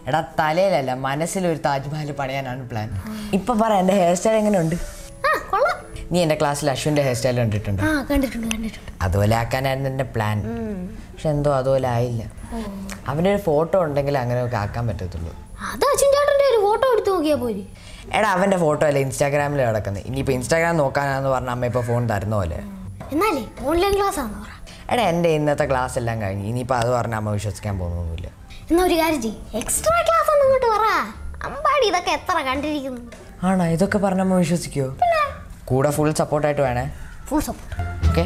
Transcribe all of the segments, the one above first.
എടാ തലയിലല്ല മനസ്സിലൊരു താജ്മഹൽ പണിയാനാണ് പ്ലാൻ ഇപ്പൊ പറ എന്റെ ഹെയർ സ്റ്റൈൽ എങ്ങനെയുണ്ട് ആ കൊള്ളാം നീ എന്റെ ക്ലാസ്സിൽ അശ്വിന്റെ ഹെയർ സ്റ്റൈൽ കണ്ടിട്ടുണ്ടോ ആ കണ്ടിട്ടുണ്ട് കണ്ടിട്ടുണ്ട് അതുപോലെ ആക്കാനായിരുന്നു എൻ്റെ പ്ലാൻ പക്ഷെ എന്തോ അതുപോലെ ആയില്ല അവൻ്റെ ഒരു ഫോട്ടോ ഉണ്ടെങ്കിൽ അങ്ങനെയൊക്കെ ആക്കാൻ പറ്റത്തുള്ളൂ അത് അച്ഛൻ ചേട്ടൻ്റെ ഒരു ഫോട്ടോ എടുത്ത് നോക്കിയാൽ പോരെ എടാ അവൻ്റെ ഫോട്ടോ അല്ല ഇൻസ്റ്റാഗ്രാമിൽ കിടക്കുന്നത് ഇനിയിപ്പോൾ ഇൻസ്റ്റാഗ്രാം നോക്കാനാന്ന് പറഞ്ഞ അമ്മ ഇപ്പോൾ ഫോൺ തരുന്ന പോലെ എന്നാലേ ഓൺലൈൻ ക്ലാസ് ആണെന്ന് പറ എടാ എൻ്റെ ഇന്നത്തെ ക്ലാസ് എല്ലാം കഴിഞ്ഞ് ഇനിയിപ്പോൾ അത് പറഞ്ഞ അമ്മ വിശ്വസിക്കാൻ പോകുന്നൊന്നുമില്ല എന്നാ ഒരു കാര്യം ചെയ്യ് എക്സ്ട്രാ ക്ലാസ് ഒന്ന് ഇങ്ങോട്ട് പറ അമ്പാടി ഇതൊക്കെ എത്ര കണ്ടിരിക്കുന്നു ആണോ ഇതൊക്കെ പറഞ്ഞ അമ്മ വിശ്വസിക്കുമോ കൂടെ ഫുൾ സപ്പോർട്ടായിട്ട് വേണേ ഫുൾ സപ്പോർട്ട് ഓക്കെ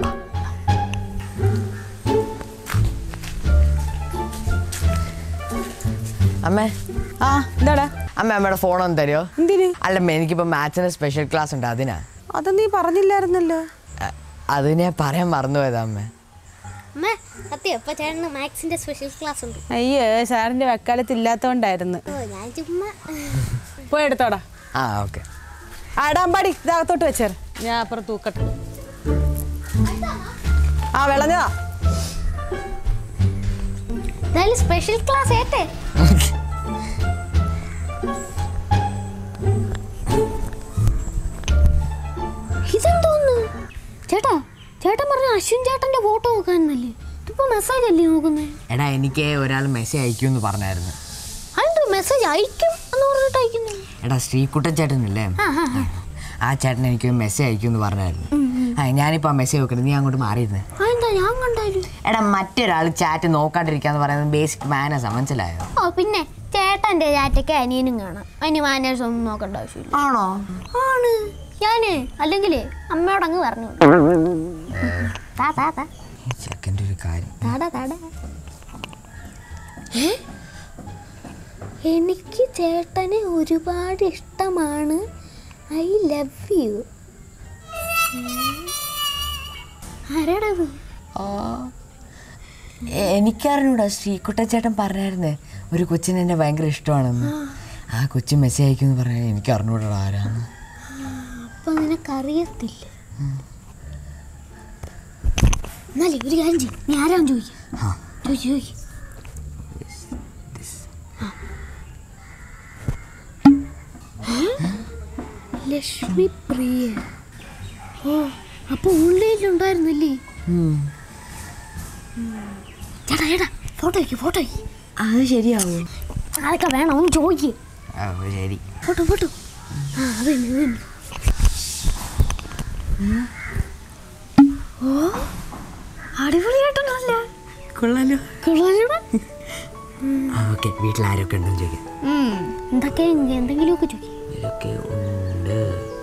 അമ്മേ ആ എന്താടാ അമ്മ അമ്മയുടെ ഫോൺ ഒന്ന് തരുമോ എന്തിന് അല്ല അമ്മ എനിക്കിപ്പോൾ മാത്സിന് സ്പെഷ്യൽ ക്ലാസ് ഉണ്ട് അതിനാ അത് നീ പറഞ്ഞില്ലായിരുന്നല്ലോ അ- അത് ഞാൻ പറയാൻ മറന്നുപോയതാ അമ്മ അമ്മ സത്യം ഇപ്പൊ ചേട്ടന് മാത്സിന്റെ സ്പെഷ്യൽ ക്ലാസ് ഉണ്ട് അയ്യേ സാറിന്റെ വക്കാലത്ത് ഇല്ലാത്തോണ്ടായിരുന്നു ഓ ഞാൻ ചുമ്മാ പോയി എടുത്തോടാ ആ ഓക്കെ ആടാമ്പാടി ഇതകത്തോട്ട് വെച്ചേർ ഞാൻ അപ്പുറം തൂക്കട്ടെ ആ വിളഞ്ഞതാ എന്തായാലും സ്പെഷ്യൽ ക്ലാസ് ഏട്ടെ ഇതെന്തോന്ന് ചേട്ടാ ചേട്ടൻ പറഞ്ഞ അശ്വിൻ ചേട്ടന്റെ ഫോട്ടോ നോക്കാനല്ലേ ഇതിപ്പോ മെസ്സേജ് അല്ലേ നോക്കുന്നത് എടാ എനിക്ക് ഒരാൾ മെസ്സേജ് അയക്കുമെന്ന് പറഞ്ഞായിരുന്നു അതിന്റെ മെസ്സേജ് അയക്കും എന്ന് പറഞ്ഞിട്ട് അയക്കുന്നു എടാ ശ്രീകുട്ടൻ ചേട്ടനില്ലേ ആ ചേട്ടൻ എനിക്ക് മെസ്സേജ് അയക്കുമെന്ന് പറഞ്ഞായിരുന്നു ആ ഞാനിപ്പോൾ ആ മെസ്സേജ് നോക്കുന്നത് നീ അങ്ങോട്ട് മാറിയിരുന്നേ അതെന്താ ഞാൻ കണ്ടാലും എടാ മറ്റൊരാൾ ചാറ്റ് നോക്കാണ്ടിരിക്കാന്ന് പറയുന്നത് ബേസിക് മാനേഴ്സാ മനസ്സിലായോ ഓ പിന്നെ ചേട്ടന്റെ ചാറ്റയ്ക്ക് അനിയനും കാണാം അതിന് മാനേഴ്സ് ഒന്നും നോക്കേണ്ട ആവശ്യമില്ല ആണോ ആണ് ഞാന് അല്ലെങ്കിലേ അമ്മയോടങ്ങ് പറഞ്ഞു താ താ താ ഈ ചെക്കൻ്റെ ഒരു കാര്യം താടാ താടാ ഏ? എനിക്ക് ചേട്ടനെ ഒരുപാട് ഇഷ്ടമാണ് ഐ ലവ് യു ആരാടത് എ- എനിക്കറിഞ്ഞൂടാ ശ്രീകുട്ടൻ ചേട്ടൻ പറഞ്ഞായിരുന്നേ ഒരു കൊച്ചിന് എന്നെ ഭയങ്കര ഇഷ്ടമാണെന്ന് ആ കൊച്ചു മെസ്സേജ് അയക്കുമെന്ന് പറഞ്ഞാൽ എനിക്ക് അറിഞ്ഞൂടാ ആരാണ് അപ്പൊ നിനക്കറിയത്തില്ല എന്നാലേ ഒരു കാര്യം ചെയ്യും നീ ആരാന്ന് ചോദിക്കാം ആ ചോദിച്ചു ചോദിക്കും ലക്ഷ്മി പ്രിയ ഓ അപ്പൊ ഉള്ളിലുണ്ടായിരുന്നില്ലേ ഉം. ചേട്ടാ ചേട്ടാ ഫോട്ടോ വയ്ക്കും ഫോട്ടോ വയ്ക്കും അത് ശരിയാവോ അതൊക്കെ വേണം ഒന്ന് ചോദിക്കും ആ ശരി ഫോട്ടോ ഫോട്ടോ ആ അത് തന്നെ അത് തന്നെ ഓ അടിപൊളിയായിട്ടല്ല കൊള്ളാലോ കൊള്ളാലോടാ ആ ഓക്കെ വീട്ടിൽ ആരൊക്കെ ഉണ്ടെന്ന് ചോദിക്കാം എന്തൊക്കെ എന്തെങ്കിലുമൊക്കെ ചോദിക്കും ഇതൊക്കെ ഉണ്ട്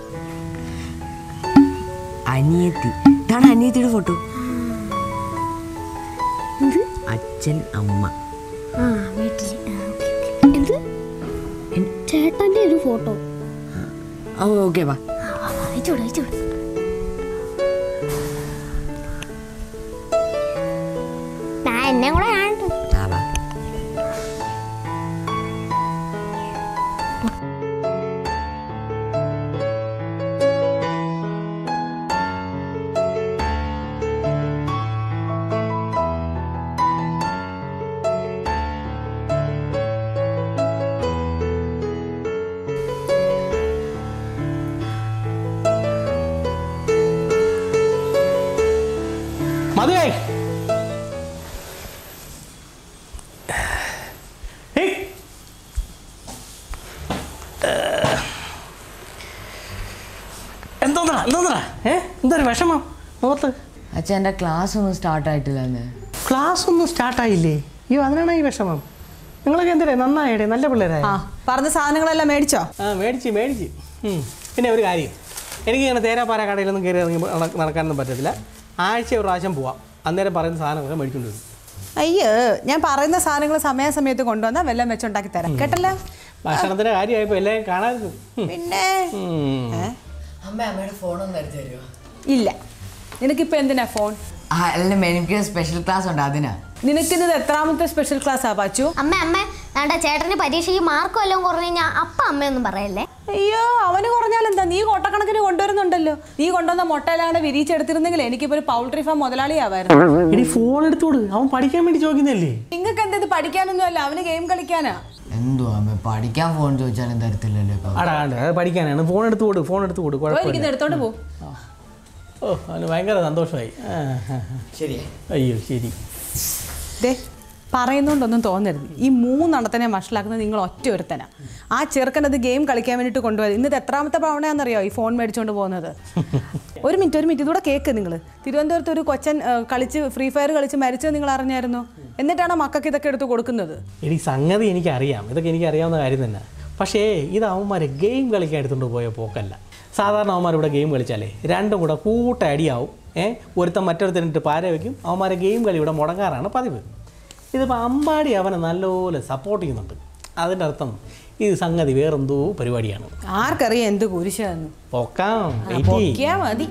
അനിയത്തി ഇതാണ് അനിയത്തിയുടെ ഫോട്ടോ എന്ത് അച്ഛൻ അമ്മ ആ വീട്ടിൽ എന്ത് ചേട്ടൻ്റെ ഒരു ഫോട്ടോ ഓ ഓക്കെ വാ അയച്ചോട് അയച്ചോട് ഞാൻ എന്നെ കൂടെ കാണട്ടെ ആ വാ മതിയായി ഏയ്. എന്തോന്നടാ എന്തോന്നടാ ഏ എന്തൊരു വിഷമം മുഖത്ത് അച്ഛൻ എൻ്റെ ക്ലാസ് ഒന്നും സ്റ്റാർട്ട് ആയിട്ടില്ല എന്ന് ക്ലാസ് ഒന്നും സ്റ്റാർട്ടായില്ലേ അയ്യോ അതിനാണ് ഈ വിഷമം നിങ്ങളൊക്കെ എന്തിനാ നന്നായിടേ നല്ല പിള്ളേരായ ആ പറഞ്ഞ സാധനങ്ങളെല്ലാം മേടിച്ചോ ആ മേടിച്ച് മേടിച്ച് ഉം. പിന്നെ ഒരു കാര്യം എനിക്ക് ഇങ്ങനെ തേരാപ്പാര കടയിലൊന്നും കയറി ഇറങ്ങി നട- നടക്കാനൊന്നും പറ്റത്തില്ല ആഴ്ച ഒരു പ്രാവശ്യം പോവാം അന്നേരം പറയുന്ന സാധനങ്ങളൊക്കെ മേടിച്ചുകൊണ്ട് വരും അയ്യോ ഞാൻ പറയുന്ന സാധനങ്ങൾ സമയാസമയത്ത് കൊണ്ടുവന്നാൽ വെല്ലം വെച്ചുണ്ടാക്കി തരാം കേട്ടല്ലോ ഭക്ഷണത്തിൻ്റെ കാര്യമായപ്പോൾ എല്ലാവരും കാണാമായിരുന്നു ഉം. പിന്നെ ഉം. ഏ? അമ്മ അമ്മയുടെ ഫോണൊന്നും എടുത്ത് തരുമോ ഇല്ല നിനക്കിപ്പോ എന്തിനാ ഫോൺ ആ അല്ല എനിക്ക് സ്പെഷ്യൽ ക്ലാസ് ഉണ്ട് അതിനാ നിനക്കിന്നത് എത്രാമത്തെ സ്പെഷ്യൽ ക്ലാസ്സാ പാച്ചു അമ്മ അമ്മ വേണ്ട ചേട്ടന് പരീക്ഷയ്ക്ക് മാർക്ക് വല്ലതും കുറഞ്ഞു കഴിഞ്ഞാൽ അപ്പ അമ്മയൊന്നും പറയല്ലേ അയ്യോ അവന് കുറഞ്ഞാലെന്താ നീ കൊട്ടക്കണക്കിന് കൊണ്ടുവരുന്നുണ്ടല്ലോ നീ കൊണ്ടുവന്ന മുട്ടയിലാണ് വിരിച്ചെടുത്തിരുന്നെങ്കിൽ എനിക്കിപ്പോ ഒരു പൗൾട്രി ഫാം മുതലാളിയാവായിരുന്നു എടി ഫോൺ എടുത്തോട് അവൻ പഠിക്കാൻ വേണ്ടി ചോദിക്കുന്നല്ലേ നിങ്ങൾക്ക് എന്താ ഇത് പഠിക്കാനൊന്നും അല്ല അവന് ഗെയിം കളിക്കാനാ എന്തുവാ അമ്മ പഠിക്കാൻ ഫോൺ ചോദിച്ചാലും തരത്തില്ലല്ലോ ഇപ്പൊ അടാ കണ്ടോ അത് പഠിക്കാനാണ് ഫോൺ എടുത്ത് കൊടു ഫോൺ എടുത്ത് കൊടു കുഴപ്പമില്ല പോയിരിക്കുന്ന എടുത്തോണ്ട് പോ ഓ അവന് ഭയങ്കര സന്തോഷമായി ആ, ആ, ആ. ശരി അയ്യോ ശരി ദേ പറയുന്നോണ്ടൊന്നും തോന്നരുത് ഈ മൂന്നെണ്ണത്തിനെ വഷളാക്കുന്നത് നിങ്ങൾ ഒറ്റ ഒരുത്തനാ ആ ചെറുക്കനത് ഗെയിം കളിക്കാൻ വേണ്ടിയിട്ട് കൊണ്ടുപോയത് ഇന്നത്തെ എത്രാമത്തെ തവണയാണെന്നറിയോ ഈ ഫോൺ മേടിച്ചുകൊണ്ട് പോകുന്നത് ഒരു മിനിറ്റ് ഒരു മിനിറ്റ് ഇതൂടെ കേക്ക് നിങ്ങൾ തിരുവനന്തപുരത്ത് ഒരു കൊച്ചൻ ആ, കളിച്ച് ഫ്രീ ഫയർ കളിച്ച് മരിച്ചത് നിങ്ങൾ അറിഞ്ഞായിരുന്നു എന്നിട്ടാണ് മക്കൾക്ക് ഇതൊക്കെ എടുത്ത് കൊടുക്കുന്നത് എടി സംഗതി എനിക്കറിയാം ഇതൊക്കെ എനിക്ക് അറിയാവുന്ന കാര്യം തന്നെ പക്ഷേ ഇത് അവന്മാരെ ഗെയിം കളിക്കാൻ എടുത്തുകൊണ്ട് പോയ പോക്കല്ല സാധാരണ അവന്മാർ ഇവിടെ ഗെയിം കളിച്ചാലേ രണ്ടും കൂടെ കൂട്ട അടിയാവും ഏ ഒരുത്തൻ മറ്റൊരുത്തനിട്ട് പാര വയ്ക്കും അവന്മാരെ ഗെയിം കളി ഇവിടെ മുടങ്ങാറാണ് പതിവ് ഇതിപ്പോൾ അമ്പാടി അവനെ നല്ലപോലെ സപ്പോർട്ട് ചെയ്യുന്നുണ്ട് അതിൻ്റെ അർത്ഥം ഇത് സംഗതി വേറെന്തോ പരിപാടിയാണ് ആർക്കറിയാം എന്ത് കുരിശാന്ന് പൊക്കാം വെയിറ്റ് ചെയ്യ്. പൊക്കിയാ മതി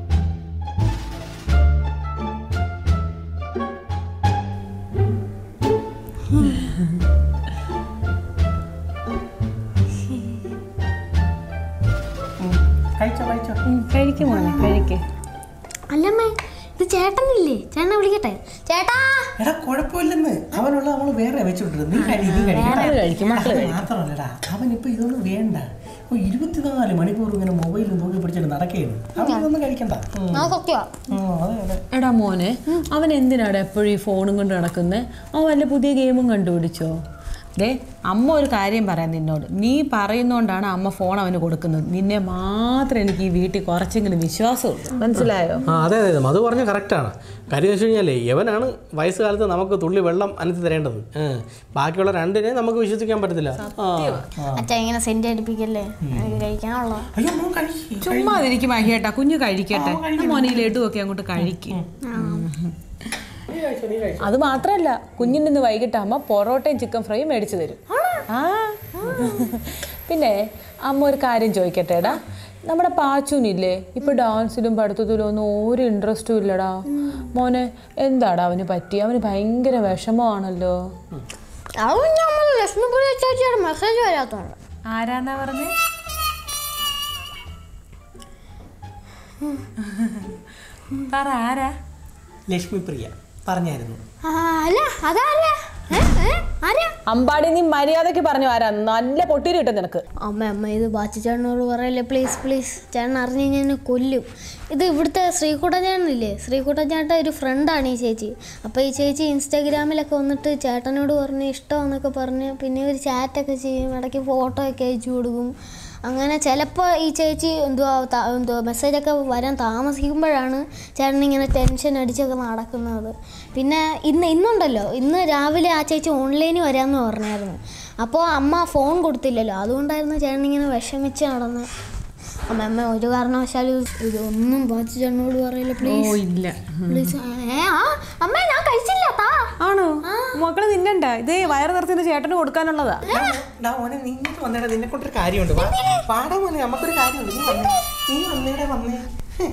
കഴിച്ചോ കഴിച്ചോ കഴിക്കും മോനെ കഴിക്കേ അല്ലമ്മേ ഇത് ചേട്ടനില്ലേ ചേട്ടനെ വിളിക്കട്ടെ ചേട്ടാ എടാ കുഴപ്പമില്ലെന്ന് അവനുള്ള അവൾ വേറെ വെച്ചിട്ടുണ്ട് നീ കഴി നീ കഴിക്കും മാത്രമല്ലടാ അവൻ ഇപ്പൊ ഇതൊന്നും വേണ്ട ഓ ഇരുപത്തിനാല് മണിക്കൂർ ഇങ്ങനെ മൊബൈലിൽ നോക്കി പിടിച്ചിട്ട് നടക്കുകയാണ് അവൻ ഇതൊന്നും കഴിക്കണ്ട ഉം. ആ സത്യമാ ഉം, അതെ അതെ എടാ മോനെ അവൻ എന്തിനാടാ എപ്പോഴും ഈ ഫോണും കൊണ്ട് നടക്കുന്നത് അവൻ വല്ല പുതിയ ഗെയിമും കണ്ടുപിടിച്ചോ ദേ അമ്മ ഒരു കാര്യം പറയാം നിന്നോട് നീ പറയുന്നോണ്ടാണ് അമ്മ ഫോൺ അവന് കൊടുക്കുന്നത് നിന്നെ മാത്രം എനിക്ക് ഈ വീട്ടിൽ കുറച്ചെങ്കിലും വിശ്വാസമുള്ളൂ മനസ്സിലായോ ആ അതെ അതെ അത് പറഞ്ഞ കറക്റ്റാണ് കാര്യം വെച്ച് കഴിഞ്ഞാലേ യവനാണ് വയസ്സുകാലത്ത് നമുക്ക് തുള്ളി വെള്ളം അനത്തി തരേണ്ടത് ഏ. ബാക്കിയുള്ള രണ്ടിനെ നമുക്ക് വിശ്വസിക്കാൻ പറ്റത്തില്ല ആ അച്ഛ ഇങ്ങനെ സെന്റ് അടിപ്പിക്കല്ലേ എനിക്ക് കഴിക്കാനുള്ള അയ്യോ മോൻ കഴിക്ക്. ചുമ്മാ അതിരിക്കും മഹിയേട്ടാ കുഞ്ഞു കഴിക്കട്ടെ ആ മോനെ ഈ ലഡുവൊക്കെ അങ്ങോട്ട് കഴിക്കും അത് മാത്രമല്ല കുഞ്ഞിൻ്റെ ഇന്ന് വൈകിട്ടാകുമ്പോൾ പൊറോട്ടയും ചിക്കൻ ഫ്രൈയും മേടിച്ചു തരും ആ പിന്നെ അമ്മ ഒരു കാര്യം ചോദിക്കട്ടെ എടാ നമ്മുടെ പാച്ചൂനില്ലേ ഇപ്പൊ ഡാൻസിലും പഠിത്തത്തിലും ഒന്നും ഒരു ഇൻട്രസ്റ്റും ഇല്ലടാ മോനെ എന്താടാ അവന് പറ്റി അവന് ഭയങ്കര വിഷമമാണല്ലോ അത് നമ്മൾ ലക്ഷ്മിപുരി ചേച്ചിയുടെ മെസ്സേജ് വരാത്തോണ്ട് ആരാന്നാ പറഞ്ഞേ പറ ആരാ ലക്ഷ്മി പ്രിയ പറഞ്ഞായിരുന്നു ആ, അല്ല അതാരാ ഏ? ഏ? ആരാ അമ്പാടി നീ മര്യാദയ്ക്ക് പറഞ്ഞു ആരാ നല്ല പൊട്ടിരി കിട്ടും നിനക്ക് അമ്മ അമ്മ ഇത് ബാച്ചി ചേട്ടനോട് പറയല്ലേ പ്ലീസ് പ്ലീസ് ചേട്ടൻ അറിഞ്ഞു കഴിഞ്ഞാൽ എന്നെ കൊല്ലും ഇത് ഇവിടുത്തെ ശ്രീകുട്ട ചേട്ടനില്ലേ ശ്രീകുട്ട ചേട്ടൻ ഒരു ഫ്രണ്ടാണ് ഈ ചേച്ചി അപ്പോൾ ഈ ചേച്ചി ഇൻസ്റ്റാഗ്രാമിലൊക്കെ വന്നിട്ട് ചേട്ടനോട് പറഞ്ഞ് ഇഷ്ടമെന്നൊക്കെ പറഞ്ഞ് പിന്നെ ഒരു ചാറ്റൊക്കെ ചെയ്യും ഇടയ്ക്ക് ഫോട്ടോ ഒക്കെ അയച്ചു കൊടുക്കും അങ്ങനെ ചിലപ്പോൾ ഈ ചേച്ചി എന്തുവാ ത- എന്തുവാ മെസ്സേജൊക്കെ വരാൻ താമസിക്കുമ്പോഴാണ് ചേട്ടൻ ഇങ്ങനെ ടെൻഷൻ അടിച്ചൊക്കെ നടക്കുന്നത് പിന്നെ ഇന്ന് ഇന്നുണ്ടല്ലോ ഇന്ന് രാവിലെ ആ ചേച്ചി ഓൺലൈനിൽ വരാമെന്ന് പറഞ്ഞായിരുന്നു അപ്പോൾ അമ്മ ഫോൺ കൊടുത്തില്ലല്ലോ അതുകൊണ്ടായിരുന്നു ചേട്ടൻ ഇങ്ങനെ വിഷമിച്ച് നടന്ന് അമ്മ അമ്മ ഒരു കാരണവശാലും ഇതൊന്നും ബാച്ചു ചേട്ടനോട് പറയില്ല പ്ലീസ് ഇല്ല പ്ലീസ് ഏ ആ അമ്മ ഞാൻ കഴിച്ചില്ല താ ആണോ മക്കള് തിന്നണ്ട ഇതേ വയറ് നിറത്തിന് ചേട്ടന് കൊടുക്കാനുള്ളതാ ഡാ മോനെ നീ ഇങ്ങോട്ട് വന്നേടാ നിന്നെ കൊണ്ടൊരു കാര്യമുണ്ട് വാ. വാടാ മോനെ നമുക്കൊരു കാര്യമുണ്ട് നീ വന്നേ നീ വന്നേടാ വന്നേ ഹേ.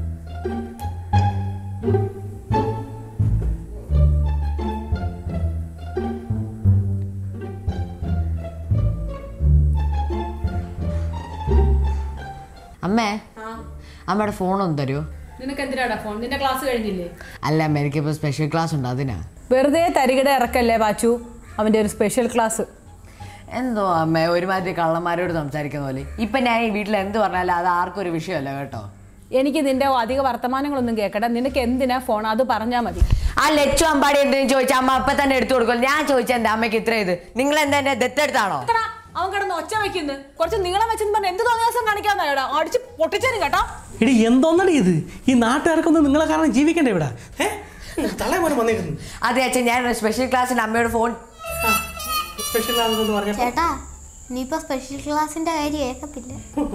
അമ്മേ അമ്മയുടെ ഫോണൊന്നും തരുമോ നിനക്ക് എന്തിനാടാ ഫോൺ നിന്റെ ക്ലാസ് കഴിഞ്ഞില്ലേ അല്ല അമ്മ എനിക്കിപ്പോൾ സ്പെഷ്യൽ ക്ലാസ് ഉണ്ട് അതിനാ വെറുതെ തരികിട ഇറക്കല്ലേ ബാച്ചു അവന്റെ ഒരു സ്പെഷ്യൽ ക്ലാസ് എന്തോ അമ്മ ഒരുമാതിരി കള്ളന്മാരോട് സംസാരിക്കുന്ന പോലെ ഇപ്പം ഞാൻ ഈ വീട്ടിൽ എന്ത് പറഞ്ഞാലും അത് ആർക്കും ഒരു വിഷയമല്ല കേട്ടോ എനിക്ക് നിന്റെ അധിക വർത്തമാനങ്ങളൊന്നും കേൾക്കട്ടെ നിനക്ക് എന്തിനാ ഫോൺ അത് പറഞ്ഞാൽ മതി ആ ലച്ചു അമ്പാടി എന്തെങ്കിലും ചോദിച്ചാൽ അമ്മ അപ്പം തന്നെ എടുത്തു കൊടുക്കും ഞാൻ ചോദിച്ചാൽ എൻ്റെ അമ്മയ്ക്ക് ഇത്ര ഇത് നിങ്ങൾ എന്താ എന്നെ ദത്തെടുത്താണോ എത്ര അവൻ കിടന്ന് ഒച്ച വെക്കുന്നു കുറച്ച് നീളം വെച്ചെന്ന് പറഞ്ഞ് എന്ത് തോന്നിയാസം കാണിക്കാന്നായോടാ അടിച്ച് പൊട്ടിച്ചേരും കേട്ടോ എടി എന്തോന്നടി ഇത് ഈ നാട്ടുകാർക്കൊന്നും നിങ്ങളെ കാരണം ജീവിക്കണ്ടേ ഇവിടെ ഏ തള്ളേ മോനെ വന്നേക്കുന്നു അതെ അച്ഛൻ ഞാൻ സ്പെഷ്യൽ ക്ലാസ്സിന് അമ്മയോട് ഫോൺ സ്പെഷ്യൽ ആണെന്ന് പറഞ്ഞപ്പോ ചേട്ടാ ഇനിയിപ്പോൾ സ്പെഷ്യൽ ക്ലാസ്സിൻ്റെ കാര്യം ഏക്കത്തില്ല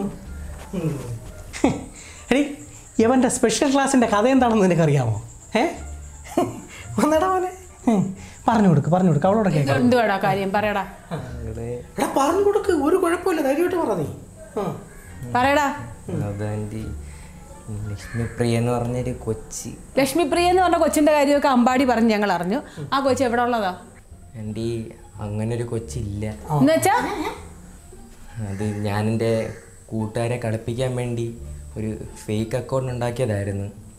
എടി ഇവൻ്റെ സ്പെഷ്യൽ ക്ലാസ്സിൻ്റെ കഥ എന്താണെന്ന് നിനക്കറിയാമോ ഏ വന്നേടാ മോനെ ഉം. പറഞ്ഞു കൊടുക്ക് പറഞ്ഞു കൊടുക്ക് അവളോട് കേൾക്കാം എന്തുവാടാ കാര്യം പറയടാ എടാ പറഞ്ഞു കൊടുക്ക് ഒരു കുഴപ്പമില്ല ധൈര്യമായിട്ട് പറ നീ ആ. പറയടാ അതാൻറ്റി ലക്ഷ്മിപ്രിയ എന്ന് പറഞ്ഞൊരു കൊച്ചി ലക്ഷ്മിപ്രിയ എന്ന് പറഞ്ഞ കൊച്ചിന്റെ കാര്യമൊക്കെ അമ്പാടി പറഞ്ഞ് ഞങ്ങൾ അറിഞ്ഞു ആ കൊച്ചു എവിടെ ഉള്ളതാ ആൻറ്റി അങ്ങനെ ഒരു കൊച്ചില്ല എന്നുവെച്ചാ അത് ഞാൻ എൻ്റെ കൂട്ടുകാരെ കളിപ്പിക്കാൻ വേണ്ടി ഒരു ഫേക്ക് അക്കൗണ്ട് ഉണ്ടാക്കിയതായിരുന്നു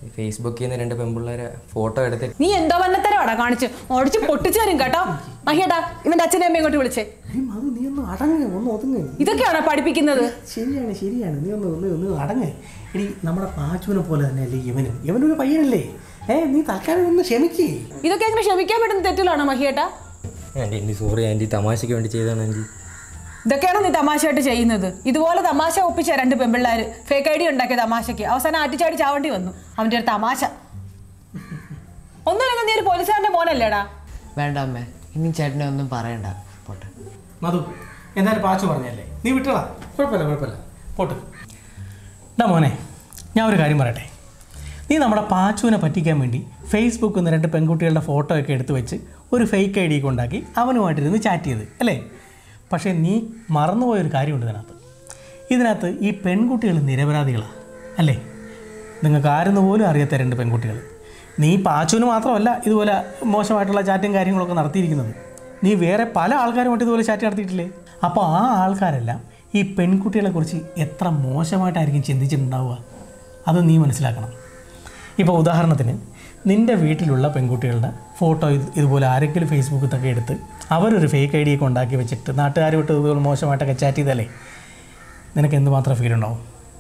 ഫേസ്ബുക്കിൽ നിന്ന് രണ്ട് പെൺപിള്ളേരെ ഫോട്ടോ എടുത്തിട്ട് നീ എന്തോ വന്നത്തരവാടാ കാണിച്ച് ഓടിച്ച് പൊട്ടിച്ചു തരും കേട്ടോ മഹിയേട്ടാ ഇവന്റെ അച്ഛനെ അമ്മയും ഇങ്ങോട്ട് വിളിച്ചേ അത് നീ ഒന്ന് അടങ്ങ് ഒന്ന് ഒതുങ്ങ് ഇതൊക്കെയാണോ പഠിപ്പിക്കുന്നത് ശരിയാണ് ശരിയാണ് നീ ഒന്ന് ഒന്ന് ഒന്ന് അടങ്ങ് എടി നമ്മുടെ പാച്ചുവിനെ പോലെ തന്നെയല്ലേ ഇവനും ഇവനൊരു പയ്യനല്ലേ ഏ നീ തൽക്കാലം ഒന്ന് ക്ഷമിക്കേ ഇതൊക്കെ എങ്ങനെ ക്ഷമിക്കാൻ പറ്റുന്ന തെറ്റിലാണോ മഹിയേട്ടാ ആൻറ്റി ആൻറ്റി സോറി ആൻറ്റി തമാശയ്ക്ക് വേണ്ടി ചെയ്തതാണ് ആൻറ്റി ഇതൊക്കെയാണോ നീ തമാശയായിട്ട് ചെയ്യുന്നത് ഇതുപോലെ തമാശ ഒപ്പിച്ച രണ്ട് പെമ്പിള്ളാര് ഫേക്ക് ഐ ഡി ഉണ്ടാക്കിയ തമാശയ്ക്ക് അവസാനം അടിച്ചാടി ചാവേണ്ടി വന്നു അവന്റെ ഒരു തമാശ ഒന്നുമില്ലെങ്കിൽ നീ ഒരു പോലീസുകാരന്റെ മോനല്ലേടാ വേണ്ട അമ്മേ ഇനി ചേട്ടനെ ഒന്നും പറയണ്ട പോട്ടെ മധു എന്തായാലും പാച്ചു പറഞ്ഞല്ലേ നീ വിട്ടടാ കുഴപ്പമില്ല കുഴപ്പമില്ല പോട്ട് ഡാ മോനെ ഞാൻ ഒരു കാര്യം പറയട്ടെ നീ നമ്മുടെ പാച്ചുവിനെ പറ്റിക്കാൻ വേണ്ടി ഫേസ്ബുക്കിൽ നിന്ന് രണ്ട് പെൺകുട്ടികളുടെ ഫോട്ടോ ഒക്കെ എടുത്ത് വെച്ച് ഒരു ഫേക്ക് ഐ ഡി ഒക്കെ ഉണ്ടാക്കി അവനുമായിട്ടിരുന്ന് ചാറ്റ് ചെയ്ത് അല്ലേ പക്ഷേ നീ മറന്നുപോയൊരു കാര്യമുണ്ട് ഇതിനകത്ത് ഇതിനകത്ത് ഈ പെൺകുട്ടികൾ നിരപരാധികളാണ് അല്ലേ നിങ്ങൾക്ക് ആരെന്ന് പോലും അറിയാത്ത രണ്ട് പെൺകുട്ടികൾ നീ പാച്ചുവിന് മാത്രമല്ല ഇതുപോലെ മോശമായിട്ടുള്ള ചാറ്റും കാര്യങ്ങളൊക്കെ നടത്തിയിരിക്കുന്നത് നീ വേറെ പല ആൾക്കാരുമായിട്ട് ഇതുപോലെ ചാറ്റ് നടത്തിയിട്ടില്ലേ അപ്പോൾ ആ ആൾക്കാരെല്ലാം ഈ പെൺകുട്ടികളെക്കുറിച്ച് എത്ര മോശമായിട്ടായിരിക്കും ചിന്തിച്ചിട്ടുണ്ടാവുക അത് നീ മനസ്സിലാക്കണം ഇപ്പോൾ ഉദാഹരണത്തിന് നിൻ്റെ വീട്ടിലുള്ള പെൺകുട്ടികളുടെ ഫോട്ടോ ഇത് ഇതുപോലെ ആരെങ്കിലും ഫേസ്ബുക്കിലൊക്കെ എടുത്ത് അവരൊരു ഫേക്ക് ഐ ഡി ഒക്കെ ഉണ്ടാക്കി വെച്ചിട്ട് നാട്ടുകാരുമായിട്ട് ഇതുപോലെ മോശമായിട്ടൊക്കെ ചാറ്റ് ചെയ്താലേ നിനക്ക് എന്തുമാത്രം ഫീൽ ഉണ്ടാവും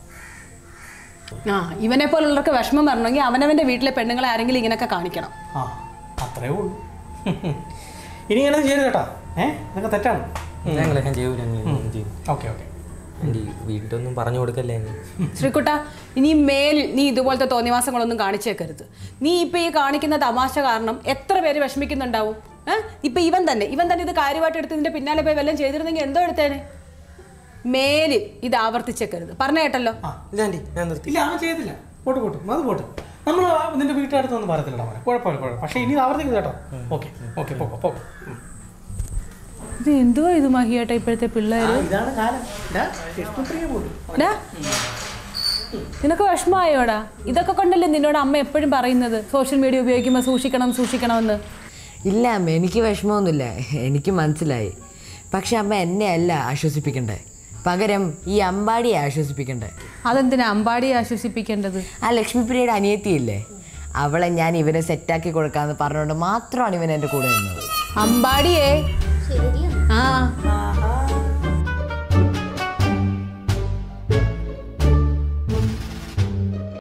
ആ ഇവനെ പോലുള്ളവർക്ക് വിഷമം വരണമെങ്കിൽ അവനവന്റെ വീട്ടിലെ പെണ്ണുങ്ങളെ ആരെങ്കിലും ഇങ്ങനെയൊക്കെ കാണിക്കണം ആ അത്രേ ഉള്ളൂ ഇനി ഇങ്ങനെ ചെയ്യരുത് കേട്ടോ ഏ ഇതൊക്കെ തെറ്റാണ് ഞങ്ങൾ ഞാൻ ചെയ്യൂല ആൻറ്റി ഓക്കെ ഓക്കെ ആൻറ്റി വീട്ടിലൊന്നും പറഞ്ഞു കൊടുക്കല്ലേ ആൻറ്റി ശ്രീകുട്ട ഇനി മേലിൽ നീ ഇതുപോലത്തെ തോന്നിവാസങ്ങളൊന്നും കാണിച്ചേക്കരുത് നീ ഇപ്പൊ ഈ കാണിക്കുന്ന തമാശ കാരണം എത്ര പേര് വിഷമിക്കുന്നുണ്ടാവും ഏഹ് ഇപ്പൊ ഇവൻ തന്നെ ഇവൻ തന്നെ ഇത് കാര്യമായിട്ട് എടുത്ത് ഇതിന്റെ പിന്നാലെ പോയി വല്ലതും ചെയ്തിരുന്നെങ്കിൽ എന്തോ എടുത്തേനെ മേലിൽ ഇത് ആവർത്തിച്ചേക്കരുത് പറഞ്ഞ കേട്ടല്ലോ ഇല്ല ആൻറ്റി ഞാൻ നിർത്തി ഇല്ല അവൻ ചെയ്തില്ല പോട്ട് പോട്ട് അത് പോട്ട് നമ്മൾ നിന്റെ വീട്ടുകാരത്തൊന്നും പറയത്തില്ല മോനെ കുഴപ്പമില്ല കുഴപ്പമില്ല പക്ഷേ ഇനി ഇത് ആവർത്തിക്കുന്നത് കേട്ടോ ഓക്കെ ഓക്കെ പോക്കോ പോക്കോ ഉം. ഇത് എന്തുവാ ഇത് മഹിയേട്ടാ ഇപ്പോഴത്തെ പിള്ളേര് ആ, ഇതാണ് കാലം ഇതാ, കൃഷ്ണപ്രിയ പോലും ഡാ, നിനക്ക് വിഷമമായോടാ ഇതൊക്കെ കൊണ്ടല്ലേ നിന്നോട് അമ്മ എപ്പോഴും പറയുന്നത് സോഷ്യൽ മീഡിയ ഉപയോഗിക്കുമ്പോൾ സൂക്ഷിക്കണം സൂക്ഷിക്കണമെന്ന് ഇല്ല അമ്മ എനിക്ക് വിഷമമൊന്നുമില്ല എനിക്ക് മനസ്സിലായി പക്ഷെ അമ്മ എന്നെ അല്ല ആശ്വസിപ്പിക്കണ്ടേ പകരം ഈ അമ്പാടിയെ ആശ്വസിപ്പിക്കണ്ടേ അതെന്തിനാ അമ്പാടിയെ ആശ്വസിപ്പിക്കേണ്ടത് ആ ലക്ഷ്മിപ്രിയയുടെ അനിയത്തിയില്ലേ അവളെ ഞാൻ ഇവനെ സെറ്റാക്കി കൊടുക്കാന്ന് പറഞ്ഞുകൊണ്ട് മാത്രമാണ് ഇവൻ എൻ്റെ കൂടെ നിന്നത് അമ്പാടിയേ ശരിയാണ് ആ